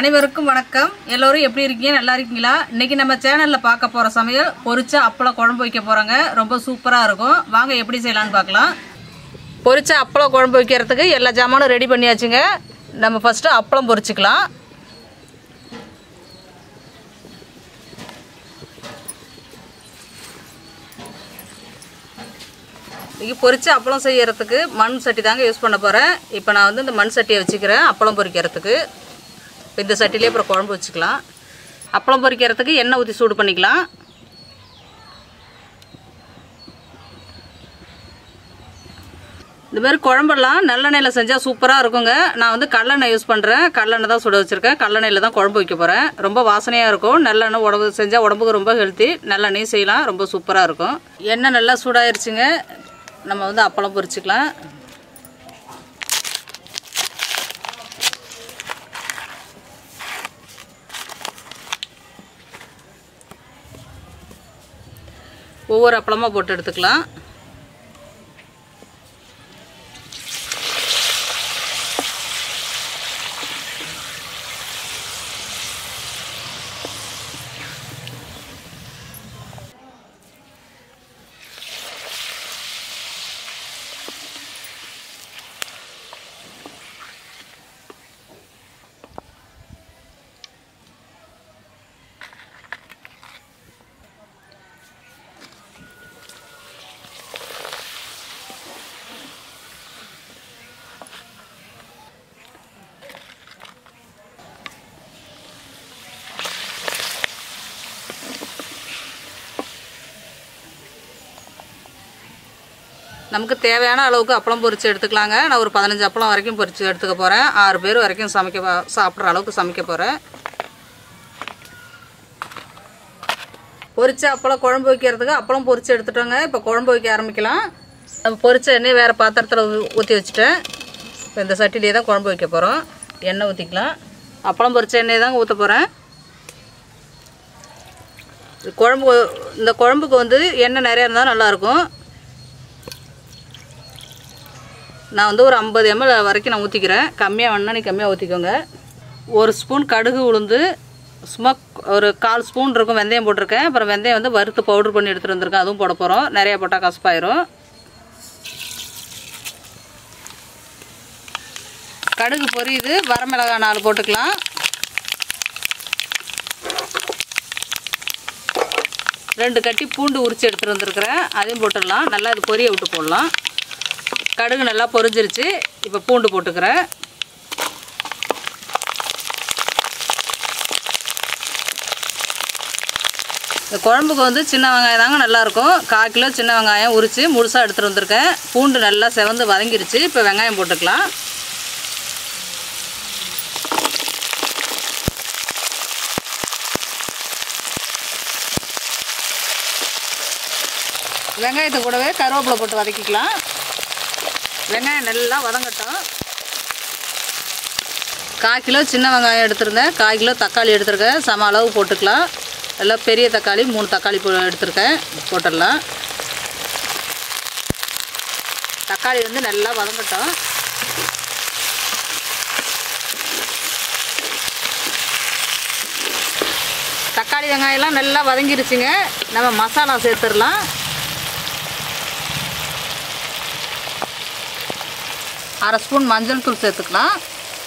அனைவருக்கும் வணக்கம் எல்லோரும் எப்படி இருக்கீங்க நல்லா இருக்கீங்களா இன்னைக்கு நம்ம சேனல்ல பார்க்க போற சமையல் பொரிச்ச அப்பளம் குழம்பு வைக்க போறோங்க ரொம்ப சூப்பரா இருக்கும் வாங்க எப்படி செய்யலாம்னு பார்க்கலாம் பொரிச்ச அப்பளம் குழம்பு வைக்கிறதுக்கு எல்லா ஜாமானும் ரெடி பண்ணியாச்சுங்க நம்ம ஃபர்ஸ்ட் அப்பளம் பொரிச்சுக்கலாம் இன்னைக்கு பொரிச்சு அப்பளம் செய்யறதுக்கு மண் சட்டி தாங்க யூஸ் பண்ண போகிறேன் இப்போ நான் வந்து இந்த மண் சட்டியை வச்சுக்கிறேன் அப்பளம் பொரிக்கிறதுக்கு இப்போ இந்த சட்டிலே அப்புறம் குழம்பு வச்சுக்கலாம் அப்பளம் பொரிக்கிறதுக்கு எண்ணெய் ஊற்றி சூடு பண்ணிக்கலாம் இந்த மாதிரி குழம்பெல்லாம் நல்லெண்ணெயில் செஞ்சால் சூப்பராக இருக்குங்க நான் வந்து கடலெண்ணெய் யூஸ் பண்ணுறேன் கடலெண்ணெய் தான் சுட வச்சுருக்கேன் கடலெண்ணெயில் தான் குழம்பு வைக்க போகிறேன் ரொம்ப வாசனையாக இருக்கும் நல்லெண்ணெய் உடம்பு செஞ்சால் உடம்புக்கு ரொம்ப ஹெல்த்தி நல்லெண்ணெயும் செய்யலாம் ரொம்ப சூப்பராக இருக்கும் எண்ணெய் நல்லா சூடாயிருச்சுங்க நம்ம வந்து அப்பளம் பொரிச்சுக்கலாம் ஒவ்வொரு அப்பளமாக போட்டு எடுத்துக்கலாம் நமக்கு தேவையான அளவுக்கு அப்பளம் பொரித்து எடுத்துக்கலாங்க நான் ஒரு பதினஞ்சு அப்பளம் வரைக்கும் பொரித்து எடுத்துக்க போகிறேன் ஆறு பேர் வரைக்கும் சமைக்க போ- சாப்பிட்ற அளவுக்கு சமைக்க போகிறேன் பொரிச்ச அப்பளம் குழம்பு வைக்கிறதுக்கு அப்பளம் பொரித்து எடுத்துட்டோங்க இப்போ குழம்பு வைக்க ஆரம்பிக்கலாம் நம்ம பொரிச்ச எண்ணெய் வேறு பாத்திரத்தில் ஊற்றி வச்சுட்டேன் இப்போ இந்த சட்டிலேயே தான் குழம்பு வைக்க போகிறோம் எண்ணெய் ஊற்றிக்கலாம் அப்பளம் பொரிச்ச எண்ணெய் தாங்க ஊற்ற போகிறேன் குழம்பு இந்த குழம்புக்கு வந்து எண்ணெய் நிறையா இருந்தால் நல்லாயிருக்கும் நான் வந்து ஒரு ஐம்பது எம்எல் வரைக்கும் நான் ஊற்றிக்கிறேன் கம்மியாக வேணா நீ கம்மியாக ஊற்றிக்கோங்க ஒரு ஸ்பூன் கடுகு உளுந்து சும்மா ஒரு கால் ஸ்பூன் இருக்கும் வெந்தயம் போட்டிருக்கேன் அப்புறம் வெந்தயம் வந்து வறுத்து பவுடர் பண்ணி எடுத்துகிட்டு வந்திருக்கேன் அதுவும் போட போகிறோம் நிறையா போட்டால் கசப்பாயிரும் கடுகு பொரியுது வரமிளகா நாலு போட்டுக்கலாம் ரெண்டு கட்டி பூண்டு உரித்து எடுத்துகிட்டு வந்திருக்கிறேன் அதையும் போட்டுடலாம் நல்லா இது பொரிய விட்டு போடலாம் கடுகு நல்லா பொரிஞ்சிருச்சு இப்போ பூண்டு போட்டுக்கிறேன் இந்த குழம்புக்கு வந்து சின்ன வெங்காயம் தாங்க நல்லாயிருக்கும் கால் கிலோ சின்ன வெங்காயம் உரித்து முழுசாக எடுத்துகிட்டு வந்திருக்கேன் பூண்டு நல்லா செவந்து வதங்கிருச்சு இப்போ வெங்காயம் போட்டுக்கலாம் வெங்காயத்தை கூடவே கருவேப்பிலை போட்டு வதக்கிக்கலாம் வெங்காயம் நல்லா வதங்கட்டும் கால் கிலோ சின்ன வெங்காயம் எடுத்திருந்தேன் கால் கிலோ தக்காளி எடுத்திருக்கேன் சம அளவு போட்டுக்கலாம் எல்லாம் பெரிய தக்காளி மூணு தக்காளி போ எடுத்திருக்கேன் போட்டுடலாம் தக்காளி வந்து நல்லா வதங்கட்டும் தக்காளி வெங்காயம்லாம் நல்லா வதங்கிருச்சுங்க நம்ம மசாலா சேர்த்துடலாம் அரை ஸ்பூன் மஞ்சள் தூள் சேர்த்துக்கலாம்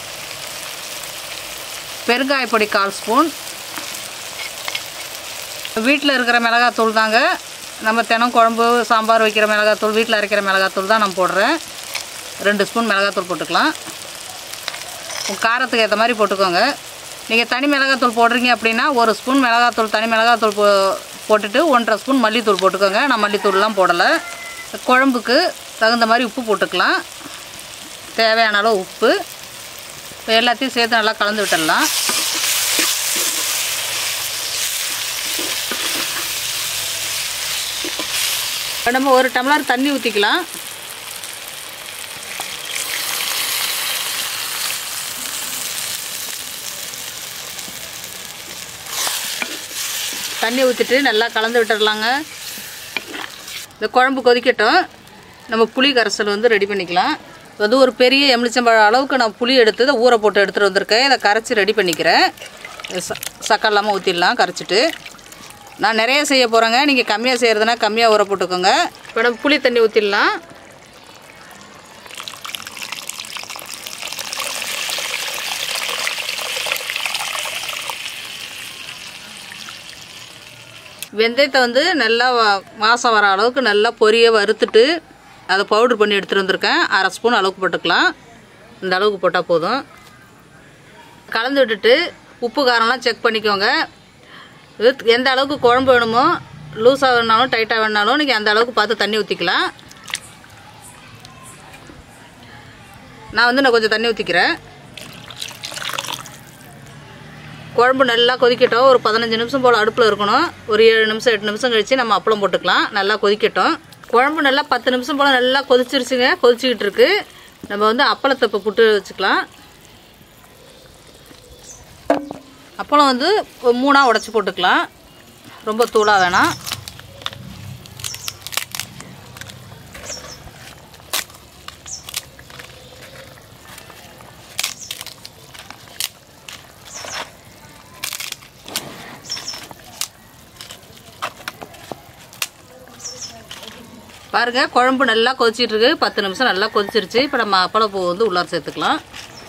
பெருங்காய பொடி கால் ஸ்பூன் வீட்டில் இருக்கிற மிளகாத்தூள் தாங்க நம்ம தினம் குழம்பு சாம்பார் வைக்கிற மிளகாத்தூள் வீட்டில் அரைக்கிற மிளகாத்தூள் தான் நான் போடுறேன் ரெண்டு ஸ்பூன் மிளகாத்தூள் போட்டுக்கலாம் உங்கள் காரத்துக்கு ஏற்ற மாதிரி போட்டுக்கோங்க நீங்கள் தனி மிளகாத்தூள் போடுறீங்க அப்படின்னா ஒரு ஸ்பூன் மிளகாத்தூள் தனி மிளகாத்தூள் போ போட்டுட்டு ஒன்றரை ஸ்பூன் மல்லித்தூள் போட்டுக்கோங்க நான் மல்லித்தூள்லாம் போடலை குழம்புக்கு தகுந்த மாதிரி உப்பு போட்டுக்கலாம் தேவையான அளவு உப்பு இப்போ எல்லாத்தையும் சேர்த்து நல்லா கலந்து விட்டுடலாம் இப்போ நம்ம ஒரு டம்ளர் தண்ணி ஊற்றிக்கலாம் தண்ணி ஊற்றிட்டு நல்லா கலந்து விட்டுடலாங்க இந்த குழம்பு கொதிக்கட்டும் நம்ம புளி கரைசல் வந்து ரெடி பண்ணிக்கலாம் வந்து ஒரு பெரிய எலுமிச்சம்பழம் அளவுக்கு நான் புளி எடுத்து இதை ஊற போட்டு எடுத்துகிட்டு வந்திருக்கேன் இதை கரைச்சி ரெடி பண்ணிக்கிறேன் ச சக்கரை இல்லாமல் ஊற்றிடலாம் கரைச்சிட்டு நான் நிறைய செய்ய போகிறேங்க நீங்கள் கம்மியாக செய்கிறதுனா கம்மியாக ஊற போட்டுக்கோங்க இப்போ நம்ம புளி தண்ணி ஊற்றிடலாம் வெந்தயத்தை வந்து நல்லா வா- வாசம் வர அளவுக்கு நல்லா பொரிய வறுத்துட்டு அதை பவுட்ரு பண்ணி எடுத்துகிட்டு வந்திருக்கேன் அரை ஸ்பூன் அளவுக்கு போட்டுக்கலாம் இந்த அளவுக்கு போட்டால் போதும் கலந்து விட்டுட்டு உப்பு காரம்லாம் செக் பண்ணிக்கோங்க இது எந்த அளவுக்கு குழம்பு வேணுமோ லூஸாக வேணாலும் டைட்டாக வேணாலும் நீங்கள் அந்த அளவுக்கு பார்த்து தண்ணி ஊற்றிக்கலாம் நான் வந்து நான் கொஞ்சம் தண்ணி ஊற்றிக்கிறேன் குழம்பு நல்லா கொதிக்கட்டும் ஒரு பதினஞ்சு நிமிஷம் போல் அடுப்பில் இருக்கணும் ஒரு ஏழு நிமிஷம் எட்டு நிமிஷம் கழித்து நம்ம அப்பளம் போட்டுக்கலாம் நல்லா கொதிக்கட்டும் குழம்பு நல்லா பத்து நிமிஷம் போல் நல்லா கொதிச்சிருச்சுங்க கொதிச்சுக்கிட்டு இருக்கு நம்ம வந்து அப்பளத்தை இப்போ புட்டு வச்சுக்கலாம் அப்பளம் வந்து ஒரு மூணாக உடச்சி போட்டுக்கலாம் ரொம்ப தூளாக வேணாம் பாருங்க குழம்பு நல்லா கொதிச்சிட்டு இருக்கு பத்து நிமிஷம் நல்லா கொதிச்சிருச்சு இப்போ நம்ம அப்பளம் பூ வந்து உள்ளார சேர்த்துக்கலாம்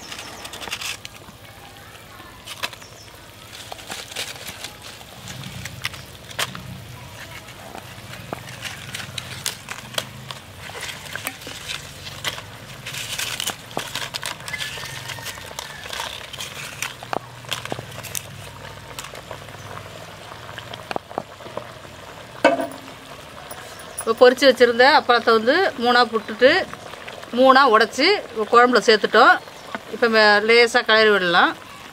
இப்போ பொரிச்சு வச்சுருந்த அப்பளத்தை வந்து மூணாக புட்டுட்டு மூணாக உடச்சி குழம்புல சேர்த்துட்டோம் இப்போ லேசாக கிளறி விடலாம்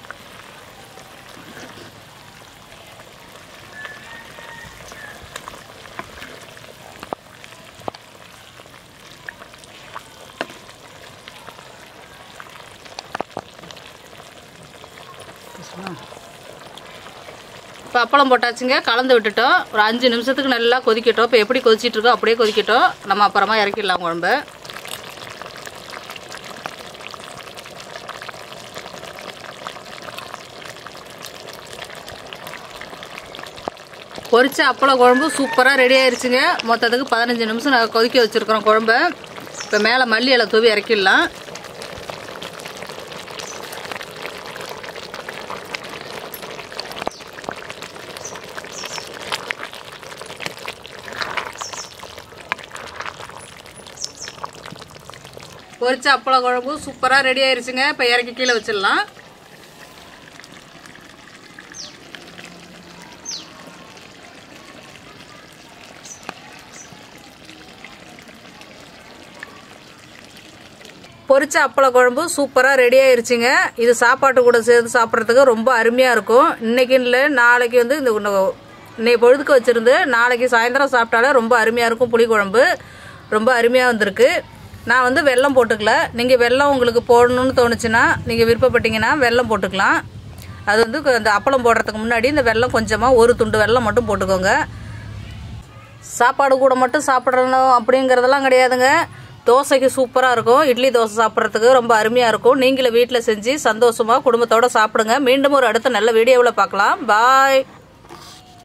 இப்போ அப்பளம் போட்டாச்சுங்க கலந்து விட்டுட்டோம் ஒரு அஞ்சு நிமிஷத்துக்கு நல்லா கொதிக்கட்டும் இப்போ எப்படி கொதிச்சிட்டு இருக்கோ அப்படியே கொதிக்கட்டும் நம்ம அப்புறமா இறக்கிடலாம் குழம்பு பொரிச்ச அப்பளம் குழம்பு சூப்பராக ரெடி ஆயிருச்சுங்க மொத்தத்துக்கு பதினஞ்சு நிமிஷம் நாங்கள் கொதிக்க வச்சுருக்கிறோம் குழம்பு இப்போ மேலே மல்லி இலை தூவி இறக்கிடலாம் பொரிச்ச அப்பளம் குழம்பு சூப்பராக ரெடி ஆயிருச்சுங்க இப்போ இறக்கி கீழே வச்சிடலாம் பொரிச்ச அப்பள குழம்பு சூப்பராக ரெடி ஆயிருச்சுங்க இது சாப்பாட்டு கூட சேர்த்து சாப்பிட்றதுக்கு ரொம்ப அருமையாக இருக்கும் இன்னைக்கு இல்லை நாளைக்கு வந்து இந்த இன்னும் இன்னைக்கு பொழுதுக்கு வச்சுருந்து நாளைக்கு சாயந்தரம் சாப்பிட்டாலே ரொம்ப அருமையாக இருக்கும் புளிக்குழம்பு ரொம்ப அருமையாக வந்திருக்கு நான் வந்து வெல்லம் போட்டுக்கல நீங்கள் வெல்லம் உங்களுக்கு போடணும்னு தோணுச்சுன்னா நீங்கள் விருப்பப்பட்டீங்கன்னா வெல்லம் போட்டுக்கலாம் அது வந்து அந்த அப்பளம் போடுறதுக்கு முன்னாடி இந்த வெல்லம் கொஞ்சமாக ஒரு துண்டு வெல்லம் மட்டும் போட்டுக்கோங்க சாப்பாடு கூட மட்டும் சாப்பிடணும் அப்படிங்கிறதெல்லாம் கிடையாதுங்க தோசைக்கு சூப்பராக இருக்கும் இட்லி தோசை சாப்பிட்றதுக்கு ரொம்ப அருமையாக இருக்கும் நீங்களும் வீட்டில் செஞ்சு சந்தோஷமாக குடும்பத்தோட சாப்பிடுங்க மீண்டும் ஒரு அடுத்த நல்ல வீடியோவில் பார்க்கலாம் பாய்